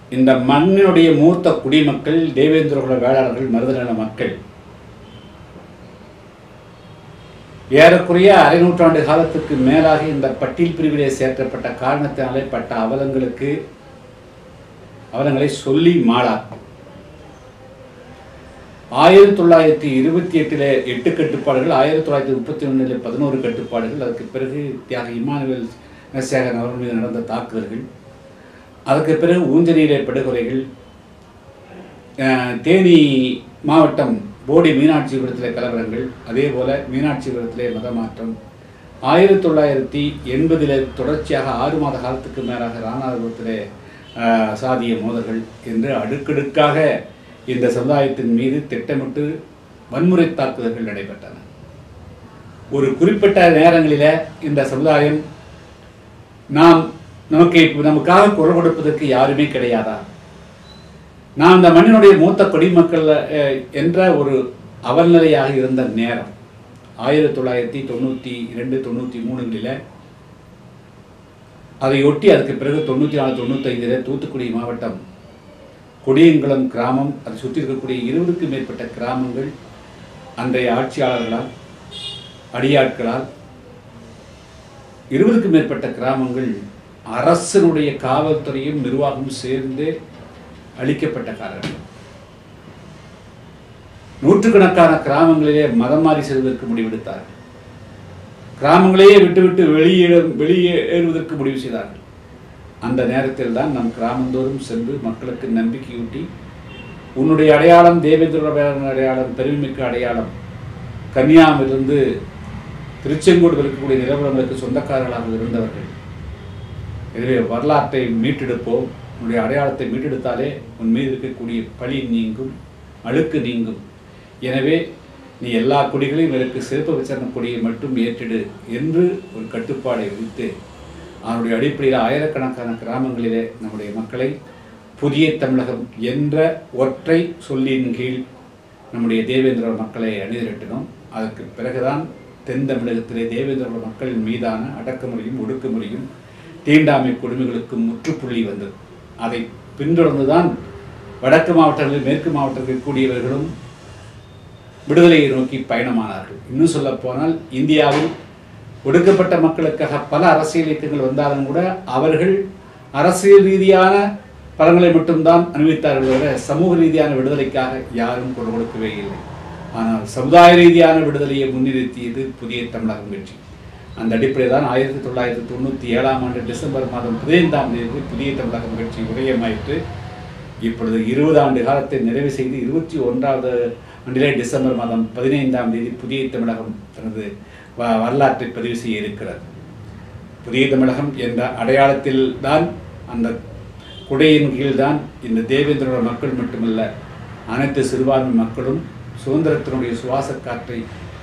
இந்த மண்ணினுடைய மூத்த குடிமக்கள் தேவேந்திரகுல வேளாளர்கள் மருதநல மக்கள் ஏறக்குறைய அரை நூற்றாண்டு காலத்துக்கு மேலாக இந்த பட்டியல் பிரிவிலே சேர்க்கப்பட்ட காரணத்தினாலே பட்ட அவலங்களுக்கு அவலங்களை சொல்லி மாளா ஆயிரத்தி தொள்ளாயிரத்தி இருபத்தி எட்டில் எட்டு கட்டுப்பாடுகள் ஆயிரத்தி தொள்ளாயிரத்தி முப்பத்தி ஒன்றில் பதினோரு கட்டுப்பாடுகள் அதுக்கு பிறகு தியாக இமானுவேல் சேகரன் அவர்கள் மீது நடந்த தாக்குதல்கள் அதுக்கு பிறகு ஊஞ்சலிலே படுகொலைகள் அஹ், தேனி மாவட்டம் போடி மீனாட்சிபுரத்திலே கலவரங்கள் அதே போல மீனாட்சிபுரத்திலே மதமாற்றம் ஆயிரத்தி தொள்ளாயிரத்தி எண்பதில் தொடர்ச்சியாக ஆறு மாத காலத்துக்கு மேலாக ராமநாதபுரத்திலே அஹ், சாதிய மோதல்கள் என்று அடுக்கடுக்காக இந்த சமுதாயத்தின் மீது திட்டமிட்டு வன்முறை தாக்குதல்கள் நடைபெற்றன ஒரு குறிப்பிட்ட நேரங்களில் இந்த சமுதாயம் நாம் நமக்கு இப்ப நமக்காக குரல் கொடுப்பதற்கு யாருமே கிடையாதா நாம் இந்த மண்ணினுடைய மூத்த குடிமக்கள் அஹ், என்ற ஒரு அவல்நிலையாக இருந்த நேரம் ஆயிரத்தி தொள்ளாயிரத்தி தொண்ணூற்றி இரண்டு தொண்ணூற்றி மூணுகளில் அதையொட்டி அதுக்கு பிறகு தொண்ணூற்றி நாலு தொண்ணூத்தைந்தில் தூத்துக்குடி மாவட்டம் கொடியங்குளம் கிராமம் அதை சுற்றி இருக்கக்கூடிய இருபதுக்கும் மேற்பட்ட கிராமங்கள் அன்றைய ஆட்சியாளர்களால் அடியாட்களால் இருபதுக்கும் மேற்பட்ட கிராமங்கள் அரசனுடைய காவல்துறையும் நிர்வாகமும் சேர்ந்து அழிக்கப்பட்ட காரணம் நூற்றுக்கணக்கான கிராமங்களிலே மதம் மாறி செல்வதற்கு முடிவெடுத்தார்கள் கிராமங்களையே விட்டுவிட்டு வெளியேற வெளியேறுவதற்கு முடிவு செய்தார்கள் அந்த நேரத்தில் தான் நம் கிராமந்தோறும் சென்று மக்களுக்கு நம்பிக்கையூட்டி உன்னுடைய அடையாளம் தேவேந்திர வேளாண் அடையாளம் பெருமைமிக்க அடையாளம் கன்னியாவிலிருந்து திருச்செங்கோடு இருக்கக்கூடிய நிலவரங்களுக்கு சொந்தக்காரர்களாக இருந்தவர்கள் எனவே வரலாற்றை மீட்டெடுப்போம் உன்னுடைய அடையாளத்தை மீட்டெடுத்தாலே உன் மீது இருக்கக்கூடிய பழி நீங்கும் அழுக்கு நீங்கும் எனவே நீ எல்லா கொடிகளையும் எனக்கு சிறப்பு விசாரணை கொடியை மட்டும் ஏற்றிடு என்று ஒரு கட்டுப்பாடை விதித்து அதனுடைய அடிப்படையில் ஆயிரக்கணக்கான கிராமங்களிலே நம்முடைய மக்களை புதிய தமிழகம் என்ற ஒற்றை சொல்லின் கீழ் நம்முடைய தேவேந்திர மக்களை அணிதிரட்டினோம் அதற்கு பிறகுதான் தென் தமிழகத்திலே தேவேந்திர மக்களின் மீதான அடக்குமுறையும் ஒடுக்குமுறையும் தீண்டாமை கொடுமைகளுக்கு முற்றுப்புள்ளி வந்தது அதை பின்தொடர்ந்துதான் வடக்கு மாவட்டங்களில் மேற்கு மாவட்டங்களில் கூடியவர்களும் விடுதலையை நோக்கி பயணமானார்கள் இன்னும் சொல்ல போனால் இந்தியாவில் ஒடுக்கப்பட்ட மக்களுக்காக பல அரசியல் இயக்கங்கள் வந்தாலும் கூட அவர்கள் அரசியல் ரீதியான பலன்களை மட்டும்தான் அனுபவித்தார்கள் தவிர சமூக ரீதியான விடுதலைக்காக யாரும் குரல் கொடுக்கவே இல்லை ஆனால் சமுதாய ரீதியான விடுதலையை முன்னிறுத்தியது புதிய தமிழகம் கட்சி அந்த அடிப்படையில் தான் ஆயிரத்தி தொள்ளாயிரத்தி தொண்ணூற்றி ஏழாம் ஆண்டு டிசம்பர் மாதம் பதினைந்தாம் தேதி புதிய தமிழகம் கட்சி உதயமாயிற்று இப்பொழுது இருபது ஆண்டு காலத்தை நிறைவு செய்து இருபத்தி ஒன்றாவது ஆண்டிலே டிசம்பர் மாதம் பதினைந்தாம் தேதி புதிய தமிழகம் தனது வ- வரலாற்றை பதிவு செய்ய இருக்கிறது புதிய தமிழகம் என்ற அடையாளத்தில் தான் அந்த குடையின் கீழ்தான் இந்த தேவேந்திரோட மக்கள் மட்டுமல்ல அனைத்து சிறுபான்மை மக்களும் சுதந்திரத்தினுடைய சுவாச காற்றை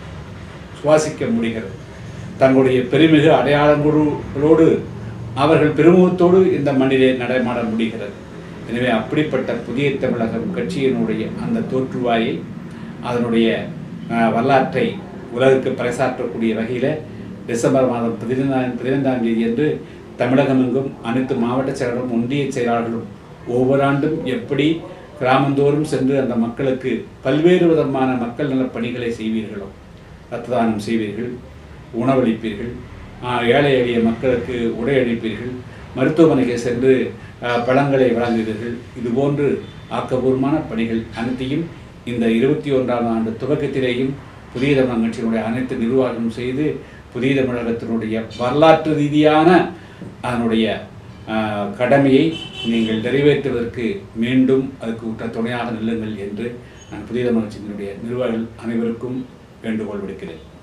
சுவாசிக்க முடிகிறது தங்களுடைய பெருமிகு அடையாளங்களோடு அவர்கள் பெருமுகத்தோடு இந்த மண்ணிலே நடைமாட முடிகிறது எனவே அப்படிப்பட்ட புதிய தமிழகம் கட்சியினுடைய அந்த தோற்றுவாயை அதனுடைய அஹ், வரலாற்றை உலகுக்கு பறைசாற்றக்கூடிய வகையில் டிசம்பர் மாதம் பதினைந்தாம் பதினைந்தாம் தேதி அன்று தமிழகமெங்கும் அனைத்து மாவட்ட செயலாளரும் ஒன்றிய செயலாளர்களும் ஒவ்வொரு ஆண்டும் எப்படி கிராமந்தோறும் சென்று அந்த மக்களுக்கு பல்வேறு விதமான மக்கள் நலப் பணிகளை செய்வீர்களோ ரத்த தானம் செய்வீர்கள் உணவளிப்பீர்கள் ஆஹ், ஏழை எளிய மக்களுக்கு உடை அளிப்பீர்கள் மருத்துவமனைக்கு சென்று ஆஹ், பழங்களை வழங்குவீர்கள் இதுபோன்று ஆக்கபூர்வமான பணிகள் அனைத்தையும் இந்த இருபத்தி ஒன்றாம் ஆண்டு துவக்கத்திலேயும் புதிய தமிழக கட்சியினுடைய அனைத்து நிர்வாகம் செய்து புதிய தமிழகத்தினுடைய வரலாற்று ரீதியான அதனுடைய ஆஹ், கடமையை நீங்கள் நிறைவேற்றுவதற்கு மீண்டும் அதுக்கு உற்ற துணையாக நில்லுங்கள் என்று நான் புதிய தமிழக கட்சியினுடைய நிர்வாகிகள் அனைவருக்கும் வேண்டுகோள் விடுக்கிறேன்